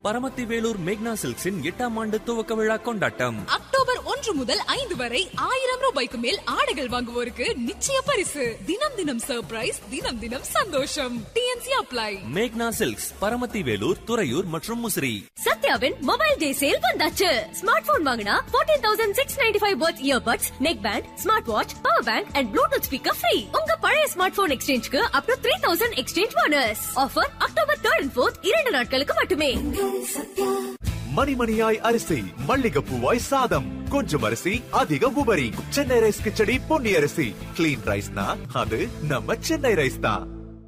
பரமத்தி வேலூர் மேக்னா சில்க்ஸின் எட்டாம் ஆண்டு துவக்க விழா கொண்டாட்டம் அக்டோபர் ஒன்று முதல் ஐந்து வரை ஆயிரம் ரூபாய்க்கு மேல் ஆடைகள் வாங்குவோருக்கு நிச்சய பரிசு தினம் தினம் சர்ப்ரைஸ் தினம் தினம் சந்தோஷம் டிஎன்சி அப்ளை மேக்னா சில்க்ஸ் பரமத்தி வேலூர் துறையூர் மற்றும் முசிறி சத்யாவின் மொபைல் டே சேல் வந்தாச்சு ஸ்மார்ட் போன் வாங்கினா 14695 தௌசண்ட் சிக்ஸ் நைன்டி ஃபைவ் பர்த் earbuds neck band smart watch power bank and bluetooth speaker free உங்க பழைய ஸ்மார்ட் போன் எக்ஸ்சேஞ்சுக்கு up to three thousand exchange bonus offer October third and fourth இரண்டு நாட்களுக்கு மட்டுமே மணிமணியாய் அரிசி மல்லிகைப்பூவாய் சாதம் கொஞ்சம் அரிசி அதிக உபரி சென்னை ரைஸ் கிச்சடி பொன்னி அரிசி கிளீன் ரைஸ்னா அது நம்ம சென்னை ரைஸ் தான்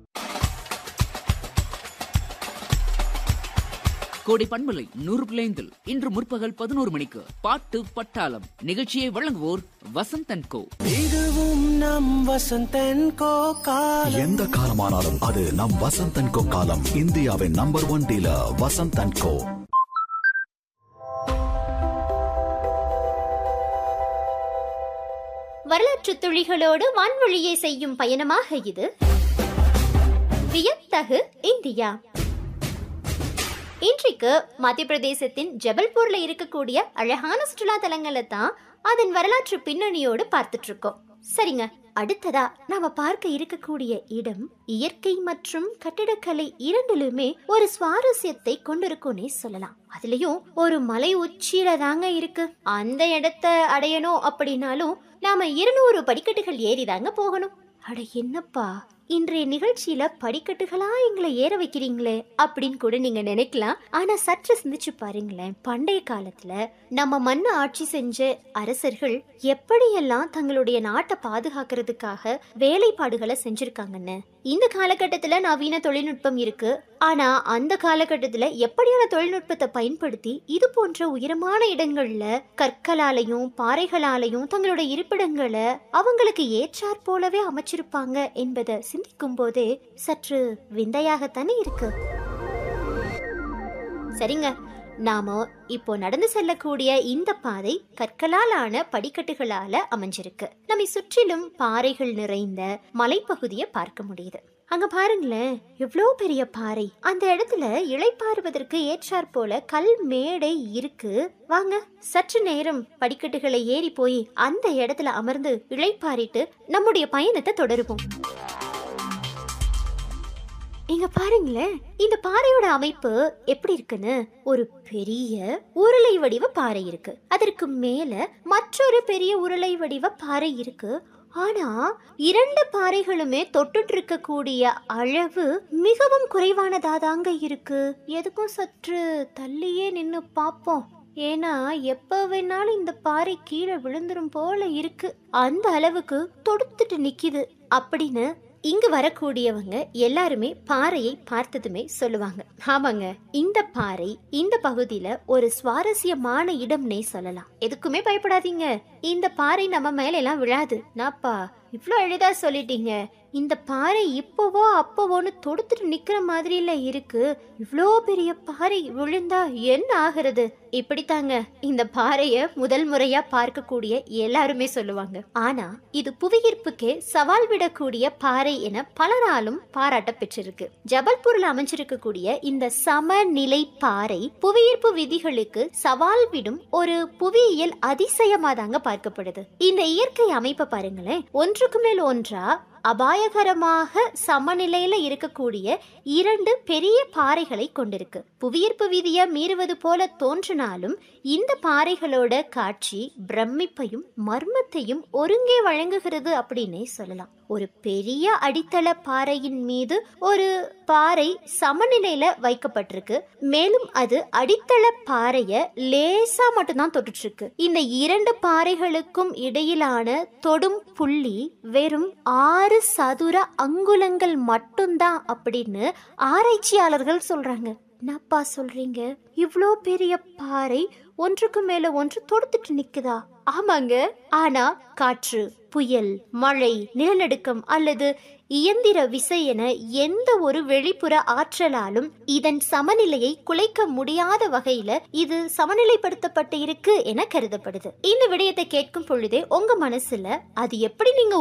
கோடை பண்பலை நூறு பிள்ளைந்தில் இன்று முற்பகல் பதினோரு மணிக்கு பாட்டு பட்டாளம் நிகழ்ச்சியை வழங்குவோர் வசந்தன் கோ இதுவும் நம் வசந்தன் கோ காலம் எந்த காலமானாலும் அது நம் வசந்தன் கோ காலம் இந்தியாவின் number one dealer Vasanthan Co வரலாற்று துளிகளோடு வான்வழியே செய்யும் பயணமாக இது வியத்தகு இந்தியா இன்றைக்கு மத்திய பிரதேசத்தின் ஜபல்பூர்ல இருக்கக்கூடிய அழகான சுற்றுலா தலங்களை தான் அதன் வரலாற்று பின்னணியோடு பார்த்துட்டு இருக்கோம் சரிங்க அடுத்ததா நாம பார்க்க இருக்கக்கூடிய இடம் இயற்கை மற்றும் கட்டிடக்கலை இரண்டிலுமே ஒரு சுவாரஸ்யத்தை கொண்டிருக்கும்னே சொல்லலாம் அதுலயும் ஒரு மலை உச்சியில தாங்க இருக்கு அந்த இடத்த அடையணும் அப்படின்னாலும் நாம இருநூறு படிக்கட்டுகள் ஏறி தாங்க போகணும் அட என்னப்பா இன்றைய நிகழ்ச்சியில படிக்கட்டுகளா எங்களை ஏற வைக்கிறீங்களே அப்படின்னு கூட நீங்க நினைக்கலாம் ஆனா சற்று சிந்திச்சு பாருங்களேன் பண்டைய காலத்துல நம்ம மண்ணை ஆட்சி செஞ்ச அரசர்கள் எப்படியெல்லாம் தங்களுடைய நாட்டை பாதுகாக்கிறதுக்காக வேலைப்பாடுகளை செஞ்சிருக்காங்கன்னு இந்த காலகட்டத்துல நவீன தொழில்நுட்பம் இருக்கு ஆனா அந்த காலகட்டத்துல எப்படியான தொழில்நுட்பத்தை பயன்படுத்தி இது போன்ற உயரமான இடங்கள்ல கற்களாலையும் பாறைகளாலையும் தங்களுடைய இருப்பிடங்களை அவங்களுக்கு ஏற்றாற் போலவே அமைச்சிருப்பாங்க என்பதை சிந்திக்கும் போதே சற்று விந்தையாகத்தானே இருக்கு சரிங்க நாம இப்போ நடந்து செல்லக்கூடிய இந்த பாதை கற்களால் ஆன படிக்கட்டுகளால அமைஞ்சிருக்கு நம்மை சுற்றிலும் பாறைகள் நிறைந்த மலைப்பகுதியை பார்க்க முடியுது அங்க பாருங்களேன் எவ்வளோ பெரிய பாறை அந்த இடத்துல இளைப்பாறுவதற்கு ஏற்றாற் போல கல் மேடை இருக்கு வாங்க சற்று நேரம் படிக்கட்டுகளை ஏறி போய் அந்த இடத்துல அமர்ந்து இளைப்பாரிட்டு நம்முடைய பயணத்தை தொடருவோம் இங்க பாருங்களேன் இந்த பாறையோட அமைப்பு எப்படி இருக்குன்னு ஒரு பெரிய உருளை வடிவ பாறை இருக்கு அதற்கு மேல மற்றொரு பெரிய உருளை வடிவ பாறை இருக்கு ஆனா இரண்டு பாறைகளுமே தொட்டுட்டு இருக்கக்கூடிய அளவு மிகவும் குறைவானதாதாங்க இருக்கு எதுக்கும் சற்று தள்ளியே நின்னு பார்ப்போம் ஏன்னா எப்ப வேணாலும் இந்த பாறை கீழே விழுந்துரும் போல இருக்கு அந்த அளவுக்கு தொடுத்துட்டு நிக்குது அப்படின்னு இங்கு வரக்கூடியவங்க எல்லாருமே பாறையை பார்த்ததுமே சொல்லுவாங்க ஆமாங்க இந்த பாறை இந்த பகுதியில ஒரு சுவாரஸ்யமான இடம்னே சொல்லலாம் எதுக்குமே பயப்படாதீங்க இந்த பாறை நம்ம மேல எல்லாம் விழாது நாப்பா இவ்வளோ எளிதா சொல்லிட்டீங்க இந்த பாறை இப்போவோ அப்போவோன்னு தொடுத்துட்டு நிக்கிற மாதிரில இருக்கு இவ்வளோ பெரிய பாறை விழுந்தா என்ன ஆகிறது இப்படித்தாங்க இந்த பாறைய முதல் முறையா பார்க்கக்கூடிய எல்லாருமே சொல்லுவாங்க ஆனா இது புவியீர்ப்புக்கே சவால் விடக்கூடிய பாறை என பலராலும் பாராட்ட பெற்றிருக்கு ஜபல்பூர்ல அமைஞ்சிருக்கக்கூடிய இந்த சமநிலை பாறை புவியீர்ப்பு விதிகளுக்கு சவால் விடும் ஒரு புவியியல் அதிசயமா தாங்க பார்க்கப்படுது இந்த இயற்கை அமைப்பை பாருங்களேன் ஒன்றுக்கு மேல் ஒன்றா அபாயகரமாக சமநிலையில இருக்கக்கூடிய இரண்டு பெரிய பாறைகளை கொண்டிருக்கு புவியீர்ப்பு விதியை மீறுவது போல தோன்றினாலும் இந்த பாறைகளோட காட்சி பிரமிப்பையும் மர்மத்தையும் ஒருங்கே வழங்குகிறது அப்படின்னே சொல்லலாம் ஒரு பெரிய அடித்தள பாறையின் மீது ஒரு பாறை சமநிலையில வைக்கப்பட்டிருக்கு மேலும் அது அடித்தள பாறைய லேசா மட்டும்தான் தொட்டுட்டு இருக்கு இந்த இரண்டு பாறைகளுக்கும் இடையிலான தொடும் புள்ளி வெறும் ஆறு சதுர அங்குலங்கள் மட்டும்தான் அப்படின்னு ஆராய்ச்சியாளர்கள் சொல்றாங்க என்னப்பா சொல்றீங்க இவ்வளோ பெரிய பாறை ஒன்றுக்கு மேல ஒன்று தொடுத்துட்டு நிக்குதா ஆமாங்க ஆனா காற்று புயல் மழை நிலநடுக்கம் அல்லது இயந்திர விசை என எந்த ஒரு வெளிப்புற ஆற்றலாலும் இதன் சமநிலையை குலைக்க முடியாத வகையில இது சமநிலைப்படுத்தப்பட்டு இருக்கு என கருதப்படுது இந்த விடயத்தை கேட்கும் பொழுதே உங்க மனசுல அது எப்படி நீங்க